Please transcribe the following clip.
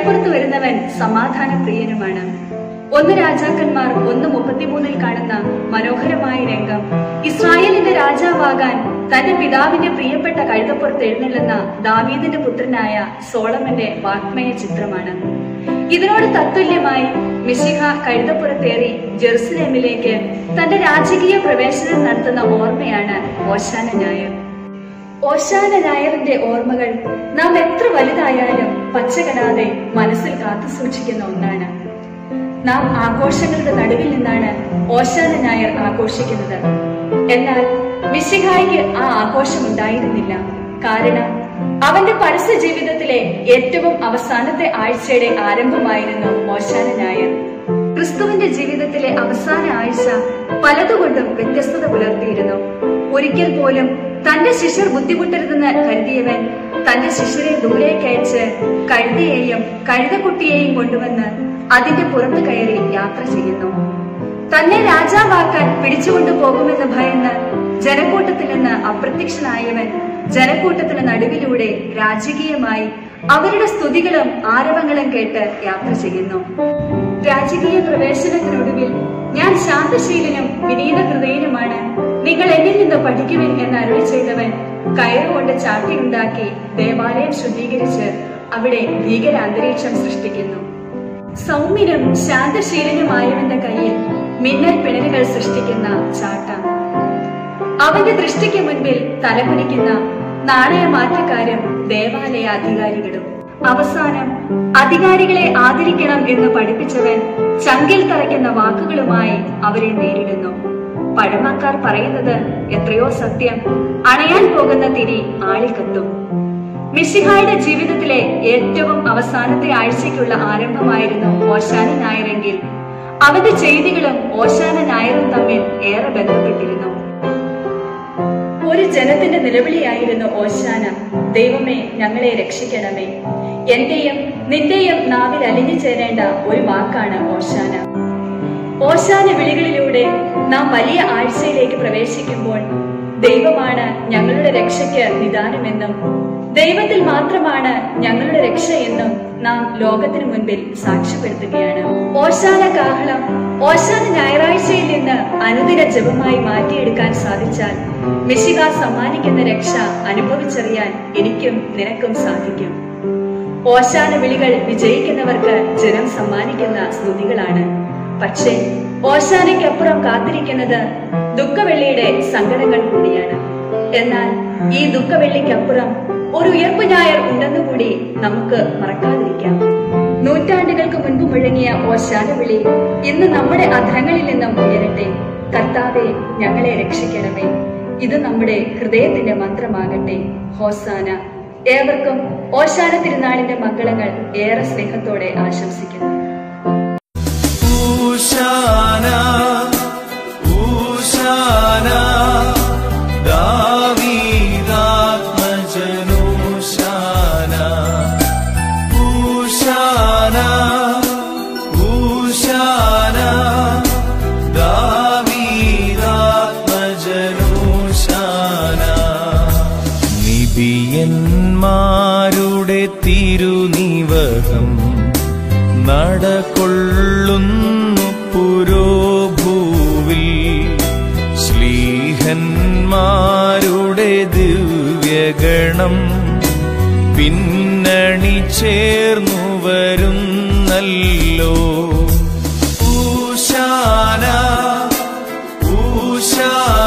കഴുതപ്പുറത്ത് വരുന്നവൻ സമാധാന പ്രിയനുമാണ് ഒന്ന് രാജാക്കന്മാർ ഒന്ന് മുപ്പത്തിമൂന്നിൽ കാണുന്ന മനോഹരമായ രംഗം ഇസ്രായേലിന്റെ രാജാവാകാൻ തന്റെ പിതാവിന്റെ പ്രിയപ്പെട്ട കഴുതപ്പുറത്ത് എഴുന്നള്ളുന്ന ദാവീദിന്റെ പുത്രനായ സോളമന്റെ വാഗ്മയ ചിത്രമാണ് ഇതിനോട് തത്തുല്യമായി മിശിഹ കഴുതപ്പുറത്തേറി ജെറുസലേമിലേക്ക് തന്റെ രാജകീയ പ്രവേശനം നടത്തുന്ന ഓർമ്മയാണ് ഓശാന ഞായർ ഓശാന നായറിന്റെ ഓർമ്മകൾ നാം എത്ര വലുതായാലും പച്ചകടാതെ മനസ്സിൽ കാത്തു സൂക്ഷിക്കുന്ന ഒന്നാണ് നാം ആഘോഷങ്ങളുടെ നടുവിൽ നിന്നാണ് ഓശാന നായർ ആഘോഷിക്കുന്നത് എന്നാൽ മിശിഹായിക്ക് ആ ആഘോഷം ഉണ്ടായിരുന്നില്ല കാരണം അവന്റെ പരസ്യ ജീവിതത്തിലെ ഏറ്റവും അവസാനത്തെ ആഴ്ചയുടെ ആരംഭമായിരുന്നു ഓശാന നായർ ക്രിസ്തുവിന്റെ ജീവിതത്തിലെ അവസാന ആഴ്ച പലതുകൊണ്ടും വ്യത്യസ്തത പുലർത്തിയിരുന്നു ഒരിക്കൽ പോലും തന്റെ ശിഷ്യർ ബുദ്ധിമുട്ടരുതെന്ന് കരുതിയവൻ തന്റെ ശിഷ്യരെ ദൂരേക്ക് അയച്ച് കഴുതയെയും കഴുതക്കുട്ടിയെയും കൊണ്ടുവന്ന് അതിന്റെ പുറത്തു കയറി യാത്ര ചെയ്യുന്നു തന്നെ രാജാവാക്കാൻ പിടിച്ചുകൊണ്ടു പോകുമെന്ന് ഭയന്ന് ജനക്കൂട്ടത്തിൽ നിന്ന് അപ്രത്യക്ഷനായവൻ ജനക്കൂട്ടത്തിന് നടുവിലൂടെ രാജകീയമായി അവരുടെ സ്തുതികളും ആരവങ്ങളും കേട്ട് യാത്ര ചെയ്യുന്നു രാജകീയ പ്രവേശനത്തിനൊടുവിൽ ഞാൻ ശാന്തശീലനും വിനീത ഹൃദയനുമാണ് നിങ്ങൾ എന്നിൽ നിന്ന് പഠിക്കുവിൻ എന്ന് അരുളി ചെയ്തവൻ കയറുകൊണ്ട് ചാട്ടിയുണ്ടാക്കി ദേവാലയം ശുദ്ധീകരിച്ച് അവിടെ ഭീകര അന്തരീക്ഷം സൃഷ്ടിക്കുന്നു സൗമ്യനും ശാന്തശീലനുമായവന്റെ കയ്യിൽ മിന്നൽ പിണരുകൾ സൃഷ്ടിക്കുന്ന ചാട്ട അവന്റെ ദൃഷ്ടിക്ക് മുൻപിൽ തലകുനിക്കുന്ന നാണയമാറ്റക്കാരും ദേവാലയ അധികാരികളും അവസാനം അധികാരികളെ ആദരിക്കണം എന്ന് പഠിപ്പിച്ചവൻ ചങ്കിൽ തറയ്ക്കുന്ന വാക്കുകളുമായി അവരെ നേരിടുന്നു പഴമക്കാർ പറയുന്നത് എത്രയോ സത്യം അണയാൻ പോകുന്ന തിരി ആളിക്കത്തും മിശിഹായുടെ ജീവിതത്തിലെ ഏറ്റവും അവസാനത്തെ ആഴ്ചയ്ക്കുള്ള ആരംഭമായിരുന്നു ഓശാന നായരെങ്കിൽ അവന്റെ ചെയ്തികളും ഓശാന നായരും തമ്മിൽ ഏറെ ബന്ധപ്പെട്ടിരുന്നു ഒരു ജനത്തിന്റെ നിലവിളിയായിരുന്നു ഓശാന ദൈവമേ ഞങ്ങളെ രക്ഷിക്കണമേ എന്റെയും നിന്റെയും നാവിൽ അലിഞ്ഞു ചേരേണ്ട ഒരു വാക്കാണ് ഓശാന ഓശാന വിളികളിലൂടെ നാം വലിയ ആഴ്ചയിലേക്ക് പ്രവേശിക്കുമ്പോൾ ദൈവമാണ് ഞങ്ങളുടെ രക്ഷയ്ക്ക് നിദാനമെന്നും ദൈവത്തിൽ മാത്രമാണ് ഞങ്ങളുടെ രക്ഷ എന്നും നാം ലോകത്തിനു മുൻപിൽ സാക്ഷ്യപ്പെടുത്തുകയാണ് ഓശാന കാഹളം ഓശാന ഞായറാഴ്ചയിൽ നിന്ന് അനുദിന ജപമായി മാറ്റിയെടുക്കാൻ സാധിച്ചാൽ മിശിക സമ്മാനിക്കുന്ന രക്ഷ അനുഭവിച്ചറിയാൻ എനിക്കും നിനക്കും സാധിക്കും ഓശാന വിളികൾ വിജയിക്കുന്നവർക്ക് ജനം സമ്മാനിക്കുന്ന സ്തുതികളാണ് പക്ഷേ ഓശാനയ്ക്കപ്പുറം കാത്തിരിക്കുന്നത് ദുഃഖവെള്ളിയുടെ സങ്കടങ്ങൾ കൂടിയാണ് എന്നാൽ ഈ ദുഃഖവെള്ളിക്കപ്പുറം ഒരു ഉയർപ്പ് ഞായർ ഉണ്ടെന്നുകൂടി നമുക്ക് മറക്കാതിരിക്കാം നൂറ്റാണ്ടുകൾക്ക് മുൻപ് മുഴങ്ങിയ ഓശാന വിളി ഇന്ന് നമ്മുടെ അധരങ്ങളിൽ നിന്നും ഉയരട്ടെ കർത്താവെ ഞങ്ങളെ രക്ഷിക്കണമേ ഇത് നമ്മുടെ ഹൃദയത്തിന്റെ മന്ത്രമാകട്ടെ ഹോസാന ഏവർക്കും ഓശാന തിരുനാളിന്റെ മംഗളങ്ങൾ ഏറെ സ്നേഹത്തോടെ ആശംസിക്കുന്നു ഊശാന ഊശാന ദാവീദാത്മജനൂശാന ഊശാന ഊശാന ദാവീദാത്മജനൂശാന നിബിയന്മാരുടെ തിരുനിവഹം നടകൊള്ളുന്നു പുരോഭൂവിൽ ശ്ലീഹന്മാരുടെ ദിവ്യഗണം പിന്നണി ചേർന്നു വരുന്നല്ലോ ഊശാന ഊശാന